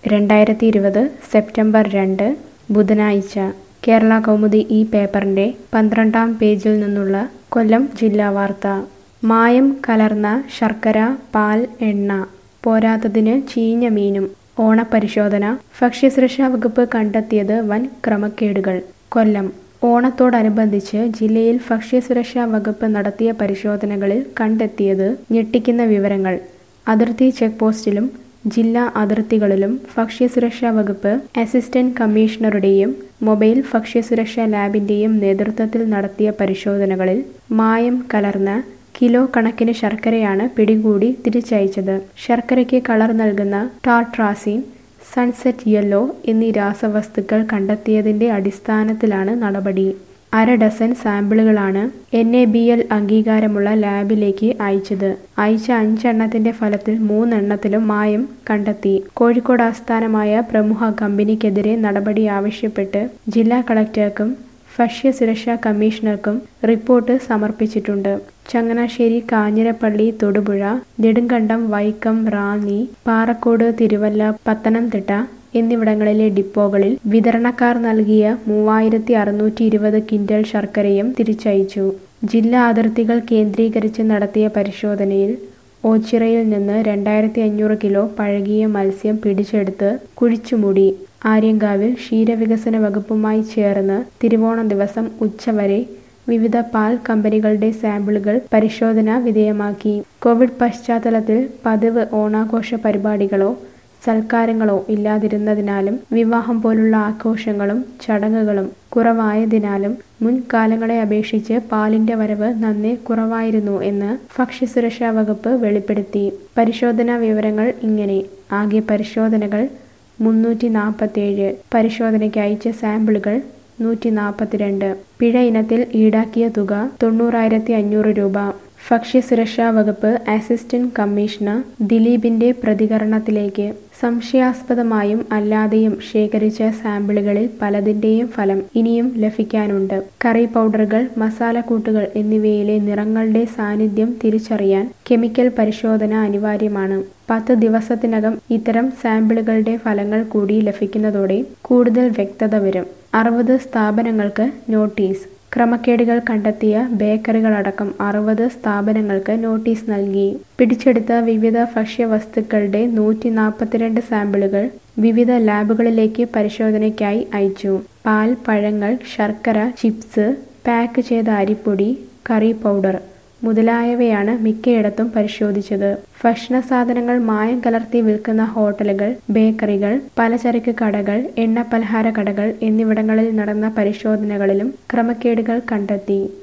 രണ്ടായിരത്തി ഇരുപത് സെപ്റ്റംബർ രണ്ട് ബുധനാഴ്ച കേരള കൗമുദി ഈ പേപ്പറിന്റെ പന്ത്രണ്ടാം പേജിൽ നിന്നുള്ള കൊല്ലം ജില്ലാ വാർത്ത മായം കലർന്ന ശർക്കര പാൽ എണ്ണ പോരാത്തതിന് ചീഞ്ഞ മീനും ഓണപരിശോധന ഭക്ഷ്യസുരക്ഷാ വകുപ്പ് കണ്ടെത്തിയത് വൻ ക്രമക്കേടുകൾ കൊല്ലം ഓണത്തോടനുബന്ധിച്ച് ജില്ലയിൽ ഭക്ഷ്യസുരക്ഷാ വകുപ്പ് നടത്തിയ പരിശോധനകളിൽ കണ്ടെത്തിയത് ഞെട്ടിക്കുന്ന വിവരങ്ങൾ അതിർത്തി ചെക്ക് പോസ്റ്റിലും ജില്ലാ അതിർത്തികളിലും ഭക്ഷ്യസുരക്ഷാ വകുപ്പ് അസിസ്റ്റന്റ് കമ്മീഷണറുടെയും മൊബൈൽ ഭക്ഷ്യസുരക്ഷാ ലാബിന്റെയും നേതൃത്വത്തിൽ നടത്തിയ പരിശോധനകളിൽ മായം കലർന്ന കിലോ കണക്കിന് ശർക്കരയാണ് പിടികൂടി തിരിച്ചയച്ചത് ശർക്കരയ്ക്ക് കളർ നൽകുന്ന ടാർട്രാസിൻ സൺസെറ്റ് യെല്ലോ എന്നീ രാസവസ്തുക്കൾ കണ്ടെത്തിയതിന്റെ അടിസ്ഥാനത്തിലാണ് നടപടി അര ഡസൻ സാമ്പിളുകളാണ് എൻ എ ബി എൽ അംഗീകാരമുള്ള ലാബിലേക്ക് അയച്ചത് അയച്ച അഞ്ചെണ്ണത്തിന്റെ ഫലത്തിൽ മൂന്നെണ്ണത്തിലും മായം കണ്ടെത്തി കോഴിക്കോട് ആസ്ഥാനമായ പ്രമുഖ കമ്പനിക്കെതിരെ നടപടി ആവശ്യപ്പെട്ട് ജില്ലാ കളക്ടർക്കും ഭക്ഷ്യസുരക്ഷാ കമ്മീഷണർക്കും റിപ്പോർട്ട് സമർപ്പിച്ചിട്ടുണ്ട് ചങ്ങനാശ്ശേരി കാഞ്ഞിരപ്പള്ളി തൊടുപുഴ നെടുങ്കണ്ടം വൈക്കം റാന്നി പാറക്കോട് തിരുവല്ല പത്തനംതിട്ട എന്നിവിടങ്ങളിലെ ഡിപ്പോകളിൽ വിതരണക്കാർ നൽകിയ മൂവായിരത്തി അറുന്നൂറ്റി ഇരുപത് കിൻഡൽ ശർക്കരയും തിരിച്ചയച്ചു ജില്ലാ അതിർത്തികൾ കേന്ദ്രീകരിച്ച് നടത്തിയ പരിശോധനയിൽ ഓച്ചിറയിൽ നിന്ന് രണ്ടായിരത്തി അഞ്ഞൂറ് കിലോ പഴകിയ മത്സ്യം പിടിച്ചെടുത്ത് കുഴിച്ചുമൂടി ആര്യങ്കാവിൽ ക്ഷീരവികസന വകുപ്പുമായി ചേർന്ന് തിരുവോണ ദിവസം ഉച്ചവരെ വിവിധ പാൽ കമ്പനികളുടെ സാമ്പിളുകൾ പരിശോധനാ വിധേയമാക്കി കോവിഡ് പശ്ചാത്തലത്തിൽ പതിവ് ഓണാഘോഷ പരിപാടികളോ സൽക്കാരങ്ങളോ ഇല്ലാതിരുന്നതിനാലും വിവാഹം പോലുള്ള ആഘോഷങ്ങളും ചടങ്ങുകളും കുറവായതിനാലും മുൻകാലങ്ങളെ അപേക്ഷിച്ച് പാലിന്റെ വരവ് നന്നേ കുറവായിരുന്നു എന്ന് ഭക്ഷ്യസുരക്ഷാ വകുപ്പ് വെളിപ്പെടുത്തി പരിശോധനാ വിവരങ്ങൾ ഇങ്ങനെ ആകെ പരിശോധനകൾ മുന്നൂറ്റി നാൽപ്പത്തേഴ് പരിശോധനയ്ക്ക് അയച്ച സാമ്പിളുകൾ നൂറ്റി നാൽപ്പത്തിരണ്ട് പിഴ ഇനത്തിൽ ഈടാക്കിയ തുക തൊണ്ണൂറായിരത്തി അഞ്ഞൂറ് രൂപ ഭക്ഷ്യസുരക്ഷാ വകുപ്പ് അസിസ്റ്റന്റ് കമ്മീഷണർ ദിലീപിന്റെ പ്രതികരണത്തിലേക്ക് സംശയാസ്പദമായും അല്ലാതെയും ശേഖരിച്ച സാമ്പിളുകളിൽ പലതിന്റെയും ഫലം ഇനിയും ലഭിക്കാനുണ്ട് കറി പൗഡറുകൾ മസാലക്കൂട്ടുകൾ എന്നിവയിലെ നിറങ്ങളുടെ സാന്നിധ്യം തിരിച്ചറിയാൻ കെമിക്കൽ പരിശോധന അനിവാര്യമാണ് പത്ത് ദിവസത്തിനകം ഇത്തരം സാമ്പിളുകളുടെ ഫലങ്ങൾ കൂടി ലഭിക്കുന്നതോടെ കൂടുതൽ വ്യക്തത വരും അറുപത് സ്ഥാപനങ്ങൾക്ക് നോട്ടീസ് ക്രമക്കേടുകൾ കണ്ടെത്തിയ ബേക്കറികളടക്കം അറുപത് സ്ഥാപനങ്ങൾക്ക് നോട്ടീസ് നൽകി പിടിച്ചെടുത്ത വിവിധ ഭക്ഷ്യവസ്തുക്കളുടെ നൂറ്റി നാൽപ്പത്തിരണ്ട് സാമ്പിളുകൾ വിവിധ ലാബുകളിലേക്ക് പരിശോധനയ്ക്കായി അയച്ചു പാൽ പഴങ്ങൾ ശർക്കര ചിപ്സ് പാക്ക് ചെയ്ത അരിപ്പൊടി കറി പൗഡർ മുതലായവയാണ് മിക്കയിടത്തും പരിശോധിച്ചത് ഭക്ഷണ സാധനങ്ങൾ മായം കലർത്തി വിൽക്കുന്ന ഹോട്ടലുകൾ ബേക്കറികൾ പലചരക്ക് കടകൾ എണ്ണ പലഹാര കടകൾ എന്നിവിടങ്ങളിൽ നടന്ന പരിശോധനകളിലും ക്രമക്കേടുകൾ കണ്ടെത്തി